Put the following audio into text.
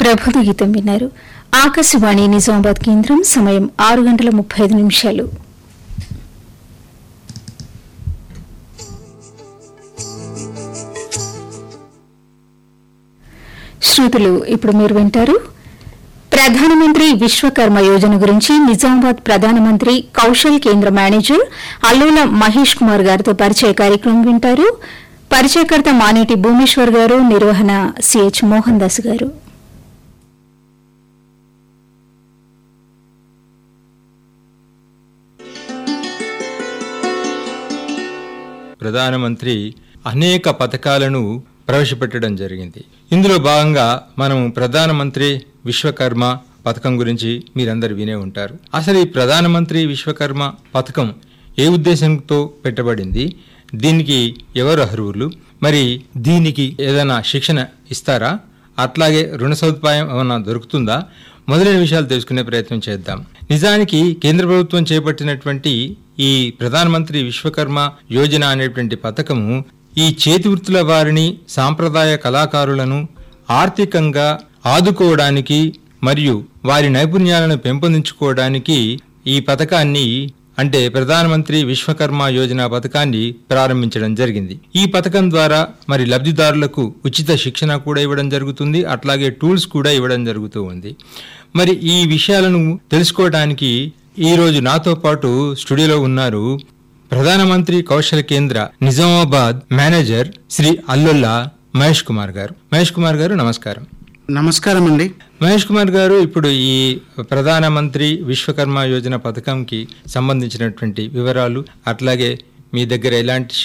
ప్రబోధ గీతం విన్నారు ఆకాశవాణి నిజామాబాద్ కేంద్రం సమయం ఆరు గంటల ముప్పై ఐదు నిమిషాలు శ్రోతలు ఇప్పుడు మీరు వింటారు ప్రధానమంత్రి విశ్వకర్మ యోజన గురించి నిజామాబాద్ ప్రధానమంత్రి కౌశల్ కేంద్ర మేనేజర్ అల్లుల మహేష్ కుమార్ గారితో పరిచయ కార్యక్రమం వింటారు పరిచయకర్త మానేటి భూమేశ్వర్ గారు నిర్వహణ సిహెచ్ మోహన్ దాస్ గారు ప్రధానమంత్రి అనేక పథకాలను ప్రవేశపెట్టడం జరిగింది ఇందులో భాగంగా మనం ప్రధానమంత్రి విశ్వకర్మ పథకం గురించి మీరందరూ వినే ఉంటారు అసలు ఈ ప్రధానమంత్రి విశ్వకర్మ పథకం ఏ ఉద్దేశంతో పెట్టబడింది దీనికి ఎవరు అర్హులు మరి దీనికి ఏదైనా శిక్షణ ఇస్తారా అట్లాగే రుణ సదుపాయం ఏమైనా దొరుకుతుందా మొదలైన విషయాలు తెలుసుకునే ప్రయత్నం చేద్దాం నిజానికి కేంద్ర ప్రభుత్వం చేపట్టినటువంటి ఈ ప్రధానమంత్రి విశ్వకర్మ యోజన అనేటువంటి పథకము ఈ చేతి వృత్తుల వారిని సాంప్రదాయ కళాకారులను ఆర్థికంగా ఆదుకోవడానికి మరియు వారి నైపుణ్యాలను పెంపొందించుకోవడానికి ఈ పథకాన్ని అంటే ప్రధానమంత్రి విశ్వకర్మ యోజన పథకాన్ని ప్రారంభించడం జరిగింది ఈ పథకం ద్వారా మరి లబ్ధిదారులకు ఉచిత శిక్షణ కూడా ఇవ్వడం జరుగుతుంది అట్లాగే టూల్స్ కూడా ఇవ్వడం జరుగుతూ ఉంది మరి ఈ విషయాలను తెలుసుకోవడానికి ఈ రోజు నాతో పాటు స్టూడియోలో ఉన్నారు ప్రధానమంత్రి కౌశల కేంద్ర నిజామాబాద్ మేనేజర్ శ్రీ అల్లుల్లా మహేష్ కుమార్ గారు మహేష్ కుమార్ గారు నమస్కారం నమస్కారం అండి మహేష్ కుమార్ గారు ఇప్పుడు ఈ ప్రధానమంత్రి విశ్వకర్మ యోజన పథకంకి సంబంధించినటువంటి వివరాలు అట్లాగే మీ దగ్గర ఎలాంటి